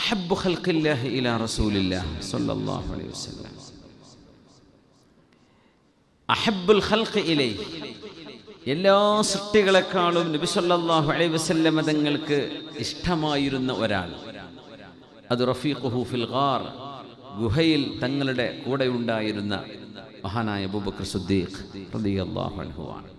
അഹബ്ബു ഖൽഖില്ലാഹി ഇലാ റസൂലില്ലാഹ് സ്വല്ലല്ലാഹു അലൈഹി വസല്ലം അഹബ്ബുൽ ഖൽഖ് ഇലൈഹി എല്ലാ സൃഷ്ടികളെക്കാളും നബി സല്ലല്ലാഹു അലൈഹി വസല്ലം തങ്ങൾക്ക് ഇഷ്ടമായിരുന്ന ഒരാൾ അത് റഫീഖുഹു ഫിൽ ഗാർ ഗുഹയിൽ തങ്ങളുടെ കൂടെ ഉണ്ടായിരുന്ന മഹാനായ അബൂബക്കർ സുദ്ദീഖ് റളിയല്ലാഹു അൻഹു ആണ്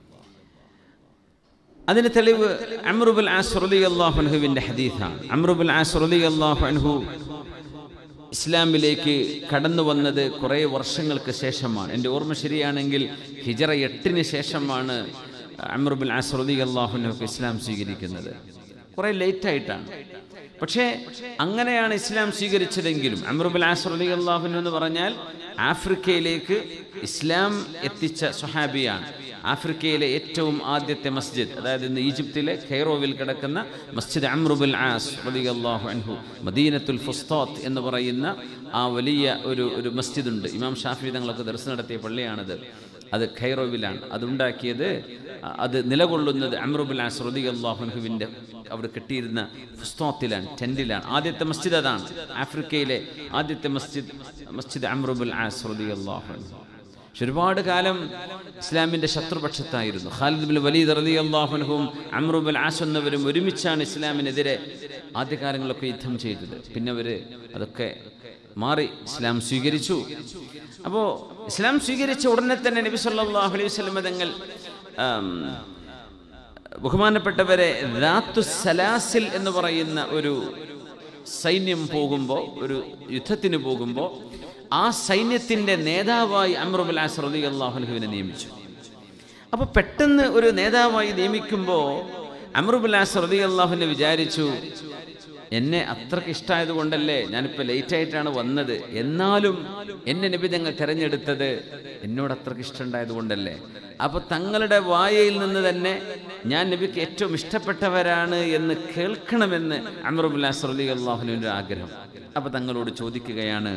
അതിന് തെളിവ് അമ്രുബുൽ ആസ് റളിയല്ലാഹു അൻഹുവിന്റെ ഹദീസാണ് അമ്രുബുൽ ആസ് റളിയല്ലാഹു അൻഹു ഇസ്ലാമിലേക്ക് കടന്നു വന്നത് കുറേ വർഷങ്ങൾക്ക് ശേഷമാണ് എൻ്റെ ഓർമ്മ ശരിയാണെങ്കിൽ ഹിജറ എട്ടിന് ശേഷമാണ് അമ്രുബുൽ ആസ് റളിയല്ലാഹു അൻഹു ഇസ്ലാം സ്വീകരിക്കുന്നത് കുറേ ലേറ്റായിട്ടാണ് പക്ഷേ അങ്ങനെയാണ് ഇസ്ലാം സ്വീകരിച്ചതെങ്കിലും അമ്രുബുൽ ആസ് റളിയല്ലാഹു അൻഹു എന്ന് പറഞ്ഞാൽ ആഫ്രിക്കയിലേക്ക് ഇസ്ലാം എത്തിച്ച സ്വഹാബിയാണ് ആഫ്രിക്കയിലെ ഏറ്റവും ആദ്യത്തെ മസ്ജിദ് അതായത് ഇന്ന് ഈജിപ്തിലെ ഖൈറോവിൽ കിടക്കുന്ന മസ്ജിദ് അമ്രുബുൽ ആസ് റളിയല്ലാഹു അൻഹു മദീനത്തുൽ ഫുസ്താത്ത് എന്ന് പറയുന്ന ആ വലിയ ഒരു ഒരു മസ്ജിദ് ഉണ്ട് ഇമാം ഷാഫി തങ്ങളൊക്കെ ദർശനം നടത്തിയ പള്ളിയാണത് അത് ഖൈറോവിലാണ് അതുണ്ടാക്കിയത് അത് നിലകൊള്ളുന്നത് അമ്രുബുൽ ആസ് റളിയല്ലാഹു അൻഹുവിൻ്റെ അവർ കെട്ടിയിരുന്ന ഫുസ്താത്തിലാണ് ടെൻറ്റിലാണ് ആദ്യത്തെ മസ്ജിദ് അതാണ് ആഫ്രിക്കയിലെ ആദ്യത്തെ മസ്ജിദ് മസ്ജിദ് അമ്രുബുൽ ആസ് റളിയല്ലാഹു അൻഹു പക്ഷെ ഒരുപാട് കാലം ഇസ്ലാമിൻ്റെ ശത്രുപക്ഷത്തായിരുന്നു ഖാലിദ് ബിൻ വലീദ് റലി അള്ളാഹുനഹും അമ്രുബൽ ആസ് എന്നവരും ഒരുമിച്ചാണ് ഇസ്ലാമിനെതിരെ ആദ്യകാലങ്ങളൊക്കെ യുദ്ധം ചെയ്തത് പിന്നെ അവർ അതൊക്കെ മാറി ഇസ്ലാം സ്വീകരിച്ചു അപ്പോൾ ഇസ്ലാം സ്വീകരിച്ച ഉടനെ തന്നെ നബി സല്ലല്ലാഹു അലൈഹി വസല്ലം തങ്ങൾ ആം, ബഹുമാനപ്പെട്ടവരെ റാത്തു സലാസിൽ എന്ന് പറയുന്ന ഒരു സൈന്യം പോകുമ്പോൾ ഒരു യുദ്ധത്തിന് പോകുമ്പോൾ ആ സൈന്യത്തിൻ്റെ നേതാവായി അമ്രുബുൽ ആസ് റലി അള്ളാഹുലഹുവിനെ നിയമിച്ചു അപ്പോൾ പെട്ടെന്ന് ഒരു നേതാവായി നിയമിക്കുമ്പോൾ അമ്രുബുൽ ആസ് റലി അള്ളാഹുവിനെ വിചാരിച്ചു എന്നെ അത്രയ്ക്ക് ഇഷ്ടമായത് കൊണ്ടല്ലേ ഞാനിപ്പോൾ ലേറ്റായിട്ടാണ് വന്നത് എന്നാലും എന്നെ നബി തങ്ങൾ തിരഞ്ഞെടുത്തത് എന്നോട് അത്രയ്ക്ക് ഇഷ്ടമുണ്ടായത് കൊണ്ടല്ലേ അപ്പോൾ തങ്ങളുടെ വായയിൽ നിന്ന് തന്നെ ഞാൻ നബിക്ക് ഏറ്റവും ഇഷ്ടപ്പെട്ടവരാണ് എന്ന് കേൾക്കണമെന്ന് അമറുബുൽ അലി അള്ളാഹുവിൻ്റെ ആഗ്രഹം അപ്പോൾ തങ്ങളോട് ചോദിക്കുകയാണ്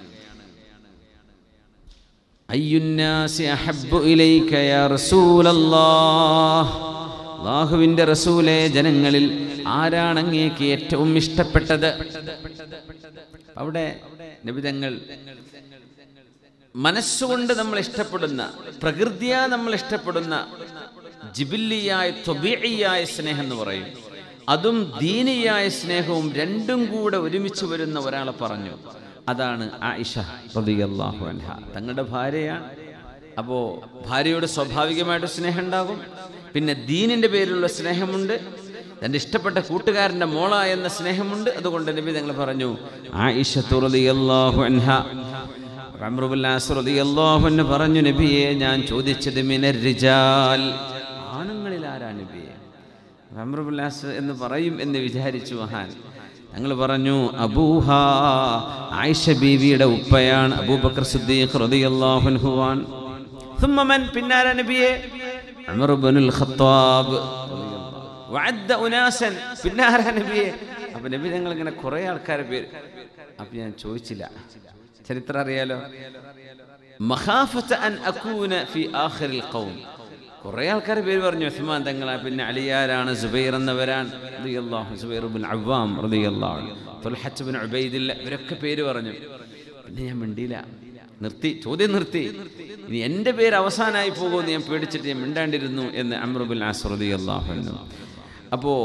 അയ്യുന്നാസി അഹബ്ബു ഇലൈക യാ റസൂലല്ലാഹ് അള്ളാഹുവിൻ്റെ റസൂലെ ജനങ്ങളിൽ ആരാണ് അങ്ങേക്ക് ഏറ്റവും ഇഷ്ടപ്പെട്ടത് അവിടെ നബിതങ്ങൾ മനസ്സുകൊണ്ട് നമ്മൾ ഇഷ്ടപ്പെടുന്ന പ്രകൃതിയാ നമ്മൾ ഇഷ്ടപ്പെടുന്ന ജിബില്ലിയായ ത്വബീയായ സ്നേഹം എന്ന് പറയും അതും ദീനിയായ സ്നേഹവും രണ്ടും കൂടെ ഒരുമിച്ച് വരുന്ന ഒരാളെ പറഞ്ഞു അതാണ് ആയിഷ റളിയല്ലാഹു അൻഹ തങ്ങളുടെ ഭാര്യയാണ് അപ്പോൾ ഭാര്യയോട് സ്വാഭാവികമായിട്ട് സ്നേഹം ഉണ്ടാകും പിന്നെ ദീനിൻ്റെ പേരിലുള്ള സ്നേഹമുണ്ട് തൻ്റെ ഇഷ്ടപ്പെട്ട കൂട്ടുകാരൻ്റെ മോള എന്ന സ്നേഹമുണ്ട് അതുകൊണ്ട് നബി തങ്ങൾ പറഞ്ഞു ആയിഷ റളിയല്ലാഹു അൻഹ റളിയല്ലാഹു പറഞ്ഞു നബിയെ ഞാൻ ചോദിച്ചത് മിനർ റിജാൽ ആണുങ്ങളിൽ ആരാ നബിയെ റംറുബുല്ലാസ് എന്ന് പറയും എന്ന് വിചാരിച്ചു മഹാൻ ഞങ്ങൾ പറഞ്ഞു അബൂഹ ആയിഷ ബീവിയുടെ ഉപ്പയാണ് അബൂബക്കർ സിദ്ദീഖ് റളിയല്ലാഹു അൻഹുവാൻ ثم من പിന്നാര നബിയെ ഉമർ ഇബ്നുൽ ഖത്താബ് വഅദ്ദ ഉനാസൻ പിന്നാര നബിയെ അപ്പോൾ നബി ഞങ്ങൾ ഇങ്ങനെ കുറേ ആൾക്കാരെ പേര് അപ്പോൾ ഞാൻ ചോദിച്ചില്ല ചരിത്രം അറിയാലോ മഖാഫത അൻ അകൂന ഫി ആഖിറിൽ ഖൗം കുറേ ആൾക്കാർ പേര് പറഞ്ഞു ഉസ്മാൻ തങ്ങളാ പിന്നെ അലിയാരാണ് സുബൈർ എന്നവരാൻ റളിയല്ലാഹു സുബൈർ ബിൻ അവ്വാം റളിയല്ലാഹു തുൽഹത്ത് ബിൻ ഉബൈദില്ല ഇവരൊക്കെ പേര് പറഞ്ഞു പിന്നെ ഞാൻ മിണ്ടിയില്ല നിർത്തി ചോദ്യം നിർത്തി ഇനി എൻ്റെ പേര് അവസാനമായി പോകുമെന്ന് ഞാൻ പേടിച്ചിട്ട് ഞാൻ മിണ്ടാണ്ടിരുന്നു എന്ന് അമ്രുബുൽ ആസ് റളിയല്ലാഹു അൻഹു അപ്പോൾ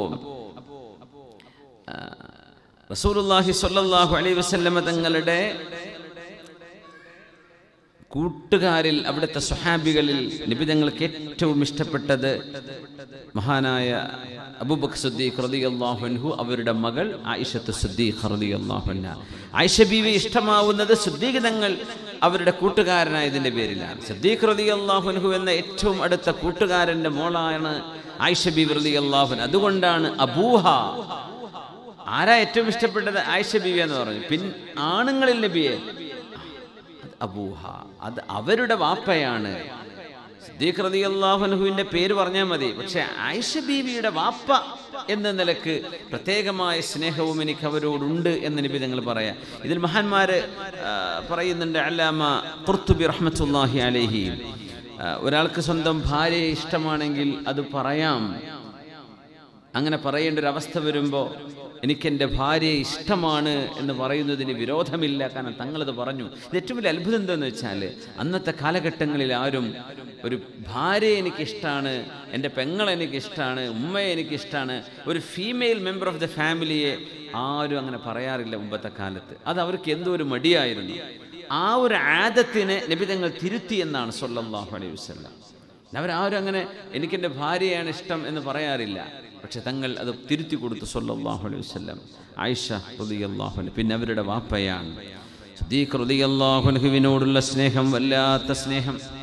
റസൂലുള്ളാഹി സ്വല്ലല്ലാഹു അലൈഹി വസല്ലമ തങ്ങളുടെ കൂട്ടുകാരിൽ അവിടുത്തെ സുഹാബികളിൽ നിബിതങ്ങൾക്ക് ഏറ്റവും ഇഷ്ടപ്പെട്ടത് മഹാനായ അബൂബക്കർ സുദ്ദീഖ് റളിയല്ലാഹു അൻഹു അവരുടെ മകൾ ആയിഷത്ത് സുദ്ദീഖ് റളിയല്ലാഹു അൻഹ ആയിഷ ബീവി ഇഷ്ടമാവുന്നത് സുദ്ദീഖ് തങ്ങൾ അവരുടെ കൂട്ടുകാരനായതിൻ്റെ പേരിലാണ് സുദ്ദീഖ് റളിയല്ലാഹു അൻഹു എന്ന ഏറ്റവും അടുത്ത കൂട്ടുകാരൻ്റെ മോളാണ് ആയിഷ ബീവി റളിയല്ലാഹു അൻഹ അതുകൊണ്ടാണ് അബൂഹ ആരാ ഏറ്റവും ഇഷ്ടപ്പെട്ടത് ആയിഷ ബീവി എന്ന് പറഞ്ഞു പിൻ ആണുങ്ങളിൽ നബിയെ അത് അബൂഹ അത് അവരുടെ വാപ്പയാണ് സിദ്ദീഖ് റളിയല്ലാഹുവിന്റെ പേര് പറഞ്ഞാൽ മതി പക്ഷെ ആയിഷ ബീവിയുടെ വാപ്പ എന്ന നിലക്ക് പ്രത്യേകമായ സ്നേഹവും എനിക്ക് അവരോടുണ്ട് എന്ന് നബി ഞങ്ങൾ പറയാം ഇതിൽ മഹാന്മാര് ആ, പറയുന്നുണ്ട് അല്ലാമ ഖുർത്തുബി റഹ്മത്തുല്ലാഹി അലൈഹി ആ, ഒരാൾക്ക് സ്വന്തം ഭാര്യയെ ഇഷ്ടമാണെങ്കിൽ അത് പറയാം അങ്ങനെ പറയേണ്ട ഒരു അവസ്ഥ വരുമ്പോൾ എനിക്കെൻ്റെ ഭാര്യയെ ഇഷ്ടമാണ് എന്ന് പറയുന്നതിന് വിരോധമില്ല കാരണം തങ്ങളത് പറഞ്ഞു ഇത് ഏറ്റവും വലിയ അത്ഭുതം എന്താണെന്ന് വെച്ചാൽ അന്നത്തെ കാലഘട്ടങ്ങളിൽ ആരും ഒരു ഭാര്യയെ എനിക്കിഷ്ടമാണ് എൻ്റെ പെങ്ങളെ എനിക്കിഷ്ടമാണ് ഉമ്മയെ എനിക്കിഷ്ടമാണ് ഒരു ഫീമെയിൽ മെമ്പർ ഓഫ് ദ ഫാമിലിയെ ആരും അങ്ങനെ പറയാറില്ല മുമ്പത്തെ കാലത്ത് അത് അവർക്ക് എന്തോ ഒരു മടിയായിരുന്നു ആ ഒരു ആദത്തിനെ നബി തങ്ങൾ തിരുത്തി എന്നാണ് സല്ലല്ലാഹു അലൈഹി വസല്ലം അവരാരും അങ്ങനെ എനിക്കെൻ്റെ ഭാര്യയാണ് ഇഷ്ടം എന്ന് പറയാറില്ല പക്ഷെ തങ്ങൾ അത് തിരുത്തി കൊടുത്തു സല്ലല്ലാഹു അലൈഹി വസല്ലം ആയിഷ റളിയല്ലാഹു അൻഹ പിന്നെ അവരുടെ വാപ്പയാണ് സദീഖ് റളിയല്ലാഹു അൻഹുവിനോടുള്ള സ്നേഹം വല്ലാത്ത സ്നേഹം